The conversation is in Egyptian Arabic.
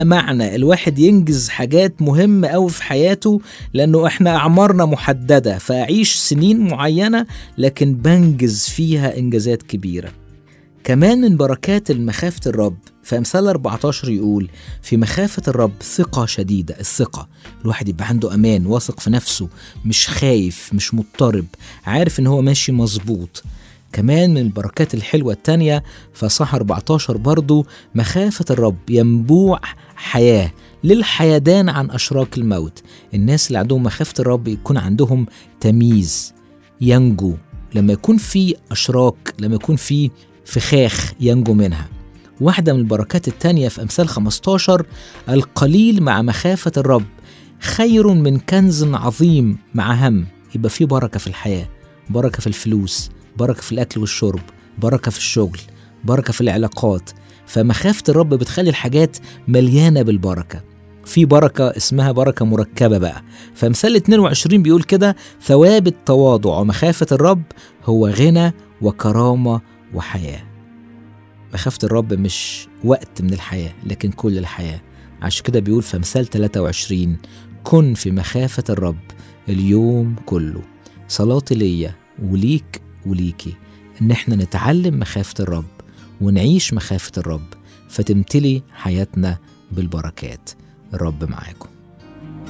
معنى الواحد ينجز حاجات مهمة أوي في حياته لأنه إحنا أعمارنا محددة فأعيش سنين معينة لكن بنجز فيها إنجازات كبيرة كمان من بركات المخافة الرب في أمثال 14 يقول في مخافة الرب ثقة شديدة الثقة الواحد يبقى عنده أمان واثق في نفسه مش خايف مش مضطرب عارف إن هو ماشي مظبوط كمان من البركات الحلوة التانية فصح 14 برضو مخافة الرب ينبوع حياة للحيدان عن أشراك الموت الناس اللي عندهم مخافة الرب يكون عندهم تمييز ينجو لما يكون في أشراك لما يكون في فخاخ ينجو منها واحدة من البركات التانية في أمثال 15 القليل مع مخافة الرب خير من كنز عظيم مع هم يبقى في بركة في الحياة بركة في الفلوس بركة في الأكل والشرب بركة في الشغل بركة في العلاقات فمخافة الرب بتخلي الحاجات مليانة بالبركة في بركة اسمها بركة مركبة بقى فمثال 22 بيقول كده ثواب التواضع ومخافة الرب هو غنى وكرامة وحياة مخافة الرب مش وقت من الحياة لكن كل الحياة عشان كده بيقول في مثال 23 كن في مخافة الرب اليوم كله صلاتي ليا وليك وليكي ان احنا نتعلم مخافة الرب ونعيش مخافة الرب فتمتلي حياتنا بالبركات الرب معاكم